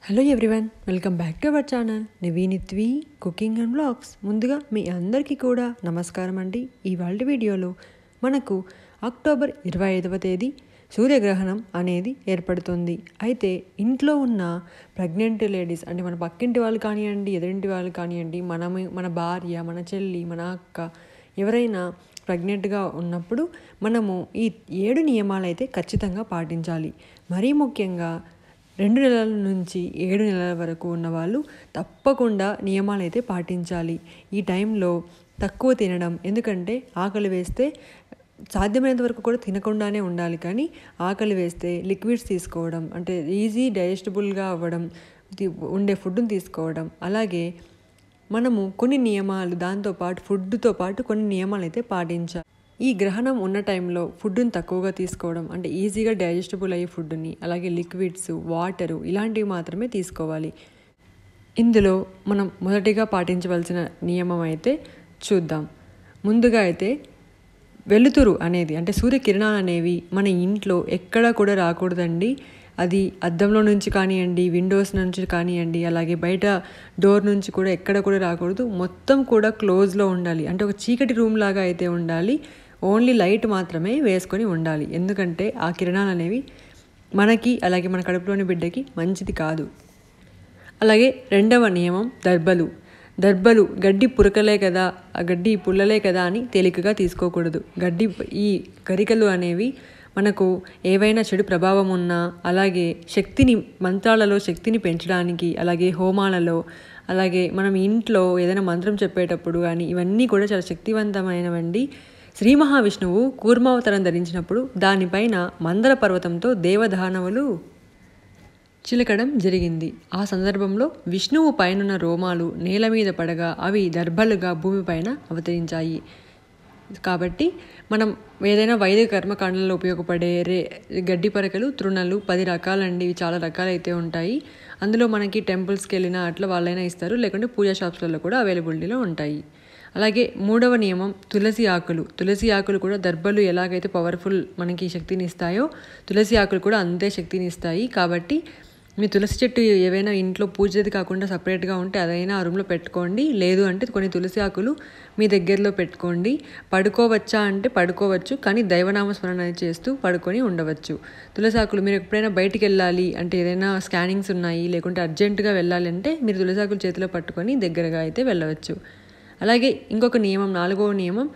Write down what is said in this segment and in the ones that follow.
hello everyone welcome back to our channel నివీనిత్వి cooking and blogs ముందుగా మీ అందరికీ కూడా నమస్కారం అండి ఇవాళ వీడియోలో మనకు అక్టోబర్ ఇరవై ఐదవ తేదీ సూర్యగ్రహణం అనేది ఏర్పడుతుంది అయితే ఇంట్లో ఉన్న ప్రెగ్నెంట్ లేడీస్ అంటే మన పక్కింటి వాళ్ళు కానివ్వండి ఎదురింటి వాళ్ళు కానివ్వండి మన మన భార్య మన చెల్లి మన అక్క ఎవరైనా ప్రెగ్నెంట్గా ఉన్నప్పుడు మనము ఈ ఏడు నియమాలు అయితే ఖచ్చితంగా పాటించాలి మరీ ముఖ్యంగా రెండు నెలల నుంచి ఏడు నెలల వరకు ఉన్న వాళ్ళు తప్పకుండా నియమాలు అయితే పాటించాలి ఈ టైంలో తక్కువ తినడం ఎందుకంటే ఆకలి వేస్తే సాధ్యమైనంత వరకు కూడా తినకుండానే ఉండాలి కానీ ఆకలి వేస్తే లిక్విడ్స్ తీసుకోవడం అంటే ఈజీ డైజెస్టబుల్గా అవ్వడం తి- ఉండే ఫుడ్ని తీసుకోవడం అలాగే మనము కొన్ని నియమాలు దాంతోపాటు ఫుడ్తో పాటు కొన్ని నియమాలు అయితే పాటించాలి ఈ గ్రహణం ఉన్న టైంలో ఫుడ్ని తక్కువగా తీసుకోవడం అంటే ఈజీగా డైజెస్టబుల్ అయ్యే ఫుడ్ని అలాగే లిక్విడ్స్ వాటరు ఇలాంటివి మాత్రమే తీసుకోవాలి ఇందులో మనం మొదటిగా పాటించవలసిన నియమం అయితే చూద్దాం ముందుగా అయితే వెలుతురు అనేది అంటే సూర్యకిరణాలు అనేవి మన ఇంట్లో ఎక్కడా కూడా రాకూడదండి అది అద్దంలో నుంచి కానివ్వండి విండోస్ నుంచి కానివ్వండి అలాగే బయట డోర్ నుంచి కూడా ఎక్కడ కూడా రాకూడదు మొత్తం కూడా క్లోజ్లో ఉండాలి అంటే ఒక చీకటి రూమ్ లాగా అయితే ఉండాలి ఓన్లీ లైట్ మాత్రమే వేసుకొని ఉండాలి ఎందుకంటే ఆ కిరణాలు అనేవి మనకి అలాగే మన కడుపులోని బిడ్డకి మంచిది కాదు అలాగే రెండవ నియమం దర్బలు దర్బలు గడ్డి పురకలే కదా ఆ గడ్డి పుల్లలే కదా అని తేలికగా తీసుకోకూడదు గడ్డి ఈ గరికలు అనేవి మనకు ఏవైనా చెడు ప్రభావం ఉన్నా అలాగే శక్తిని మంత్రాలలో శక్తిని పెంచడానికి అలాగే హోమాలలో అలాగే మనం ఇంట్లో ఏదైనా మంత్రం చెప్పేటప్పుడు కానీ ఇవన్నీ కూడా చాలా శక్తివంతమైనవండి శ్రీ మహావిష్ణువు కూర్మావతారం ధరించినప్పుడు దానిపైన మందర పర్వతంతో దేవదానవులు చిలకడం జరిగింది ఆ సందర్భంలో విష్ణువు పైనున్న రోమాలు నేల మీద పడగా అవి దర్భలుగా భూమిపైన అవతరించాయి కాబట్టి మనం ఏదైనా వైద్య కర్మకాండలలో ఉపయోగపడే రే గడ్డి పరకలు తృణలు పది రకాలండి ఇవి చాలా రకాలైతే ఉంటాయి అందులో మనకి టెంపుల్స్కి వెళ్ళినా అట్లా వాళ్ళైనా ఇస్తారు లేకుంటే పూజా షాప్స్లలో కూడా అవైలబిలిటీలో ఉంటాయి అలాగే మూడవ నియమం తులసి ఆకులు తులసి ఆకులు కూడా దర్భలు ఎలాగైతే పవర్ఫుల్ మనకి శక్తిని ఇస్తాయో తులసి ఆకులు కూడా అంతే శక్తిని ఇస్తాయి కాబట్టి మీ తులసి చెట్టు ఏవైనా ఇంట్లో పూజది కాకుండా సపరేట్గా ఉంటే అదైనా ఆ రూమ్లో పెట్టుకోండి లేదు అంటే కొన్ని తులసి ఆకులు మీ దగ్గరలో పెట్టుకోండి పడుకోవచ్చా అంటే పడుకోవచ్చు కానీ దైవనామ స్మరణ చేస్తూ పడుకొని ఉండవచ్చు తులసి ఆకులు మీరు ఎప్పుడైనా బయటికి వెళ్ళాలి అంటే ఏదైనా స్కానింగ్స్ ఉన్నాయి లేకుంటే అర్జెంటుగా వెళ్ళాలి అంటే మీరు తులసి ఆకులు చేతిలో పట్టుకొని దగ్గరగా అయితే వెళ్ళవచ్చు అలాగే ఇంకొక నియమం నాలుగవ నియమం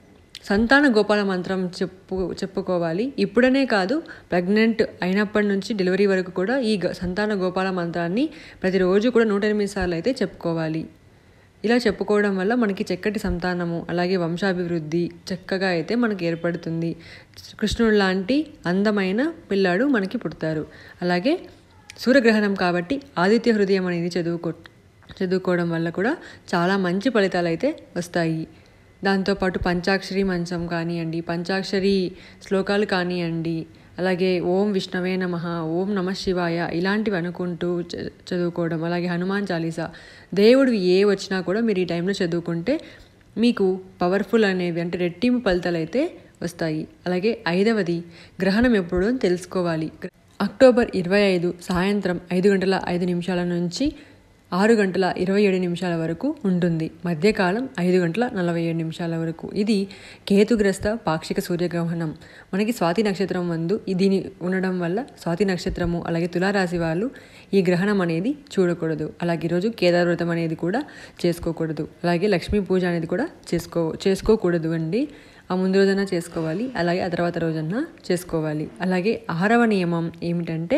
సంతాన గోపాల మంత్రం చెప్పు చెప్పుకోవాలి ఇప్పుడనే కాదు ప్రెగ్నెంట్ అయినప్పటి నుంచి డెలివరీ వరకు కూడా ఈ గ- సంతాన గోపాల మంత్రాన్ని ప్రతిరోజు కూడా నూట ఎనిమిది సార్లు అయితే చెప్పుకోవాలి ఇలా చెప్పుకోవడం వల్ల మనకి చక్కటి సంతానము అలాగే వంశాభివృద్ధి చక్కగా అయితే మనకి ఏర్పడుతుంది కృష్ణుడు లాంటి అందమైన పిల్లాడు మనకి పుడతారు అలాగే సూర్యగ్రహణం కాబట్టి ఆదిత్య హృదయం అనేది చదువుకో చదువుకోవడం వల్ల కూడా చాలా మంచి ఫలితాలు అయితే వస్తాయి దాంతోపాటు పంచాక్షరి మంచం కానివ్వండి పంచాక్షరి శ్లోకాలు కానివ్వండి అలాగే ఓం విష్ణవే నమ ఓం నమ శివాయ ఇలాంటివి అనుకుంటూ చ- చదువుకోవడం అలాగే హనుమాన్ చాలీసా దేవుడు ఏ వచ్చినా కూడా మీరు ఈ టైంలో చదువుకుంటే మీకు పవర్ఫుల్ అనేవి అంటే రెట్టింపు ఫలితాలు అయితే వస్తాయి అలాగే ఐదవది గ్రహణం ఎప్పుడు అని తెలుసుకోవాలి అక్టోబర్ ఇరవై ఐదు సాయంత్రం ఐదు గంటల ఐదు నిమిషాల నుంచి ఆరు గంటల ఇరవై ఏడు నిమిషాల వరకు ఉంటుంది మధ్యకాలం ఐదు గంటల నలభై ఏడు నిమిషాల వరకు ఇది కేతుగ్రస్త పాక్షిక సూర్యగ్రహణం మనకి స్వాతి నక్షత్రం మందు దీని ఉండడం వల్ల స్వాతి నక్షత్రము అలాగే తులారాశి వాళ్ళు ఈ గ్రహణం అనేది చూడకూడదు అలాగే ఈరోజు కేదార వ్రతం అనేది కూడా చేసుకోకూడదు అలాగే లక్ష్మీ పూజ అనేది కూడా చేసుకో చేసుకోకూడదు అండి ఆ ముందు రోజన్నా చేసుకోవాలి అలాగే ఆ తర్వాత రోజన్నా చేసుకోవాలి అలాగే ఆరవ నియమం ఏమిటంటే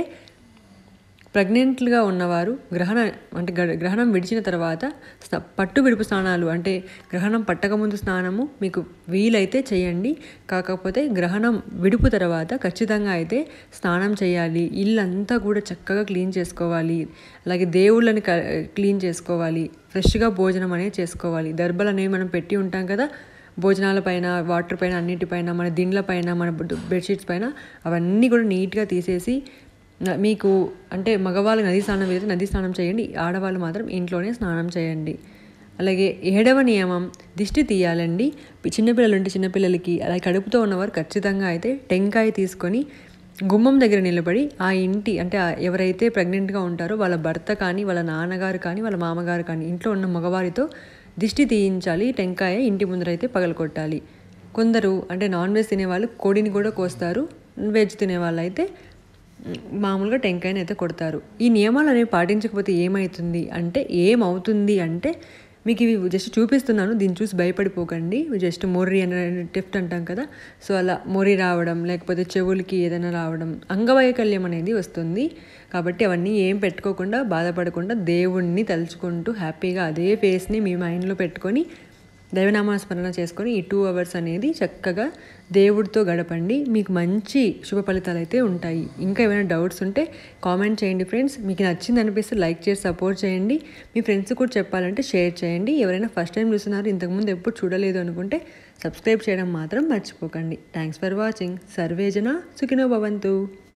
ప్రెగ్నెంట్గా ఉన్నవారు గ్రహణ అంటే గ- గ్రహణం విడిచిన తర్వాత స్న- పట్టు విడుపు స్నానాలు అంటే గ్రహణం పట్టకముందు స్నానము మీకు వీలైతే చేయండి కాకపోతే గ్రహణం విడుపు తర్వాత ఖచ్చితంగా అయితే స్నానం చేయాలి ఇల్లంతా కూడా చక్కగా క్లీన్ చేసుకోవాలి అలాగే దేవుళ్ళని క- క్లీన్ చేసుకోవాలి ఫ్రెష్గా భోజనం అనేది చేసుకోవాలి దర్బలు అనేవి మనం పెట్టి ఉంటాం కదా భోజనాల పైన వాటర్ పైన అన్నిటిపైన మన దిండ్ల పైన మన బెడ్షీట్స్ పైన అవన్నీ కూడా నీట్గా తీసేసి న- మీకు అంటే మగవాళ్ళు నది స్నానం వెళ్తే నది స్నానం చేయండి ఆడవాళ్ళు మాత్రం ఇంట్లోనే స్నానం చేయండి అలాగే ఏడవ నియమం దిష్టి తీయాలండి పి- చిన్నపిల్లలు ఉంటే చిన్నపిల్లలకి అలాగే కడుపుతో ఉన్నవారు ఖచ్చితంగా అయితే టెంకాయ తీసుకొని గుమ్మం దగ్గర నిలబడి ఆ ఇంటి అంటే ఆ ఎవరైతే ప్రెగ్నెంట్గా ఉంటారో వాళ్ళ భర్త కానీ వాళ్ళ నాన్నగారు కానీ వాళ్ళ మామగారు కానీ ఇంట్లో ఉన్న మగవారితో దిష్టి తీయించాలి టెంకాయ ఇంటి ముందరైతే పగలగొట్టాలి కొందరు అంటే నాన్ వెజ్ తినేవాళ్ళు కోడిని కూడా కోస్తారు వెజ్ తినేవాళ్ళు అయితే మ్, మామూలుగా టెంకాయని అయితే కొడతారు ఈ నియమాలు అనేవి పాటించకపోతే ఏమవుతుంది అంటే ఏమవుతుంది అంటే మీకు ఇవి జస్ట్ చూపిస్తున్నాను దీన్ని చూసి భయపడిపోకండి జస్ట్ మొర్రి అనే టిఫ్ట్ అంటాం కదా సో అలా మొర్రి రావడం లేకపోతే చెవులకి ఏదైనా రావడం అంగవైకల్యం అనేది వస్తుంది కాబట్టి అవన్నీ ఏం పెట్టుకోకుండా బాధపడకుండా దేవుణ్ణి తలుచుకుంటూ హ్యాపీగా అదే ఫేస్ని మీ మైండ్లో పెట్టుకొని దైవనామస్మరణ చేసుకొని ఈ టూ అవర్స్ అనేది చక్కగా దేవుడితో గడపండి మీకు మంచి శుభ ఫలితాలు అయితే ఉంటాయి ఇంకా ఏమైనా డౌట్స్ ఉంటే కామెంట్ చేయండి ఫ్రెండ్స్ మీకు నచ్చింది అనిపిస్తే లైక్ చేసి సపోర్ట్ చేయండి మీ ఫ్రెండ్స్ కూడా చెప్పాలంటే షేర్ చేయండి ఎవరైనా ఫస్ట్ టైం చూస్తున్నారు ఇంతకుముందు ఎప్పుడు చూడలేదు అనుకుంటే సబ్స్క్రైబ్ చేయడం మాత్రం మర్చిపోకండి థ్యాంక్స్ ఫర్ వాచింగ్ సర్వేజన సుఖినో భవంతు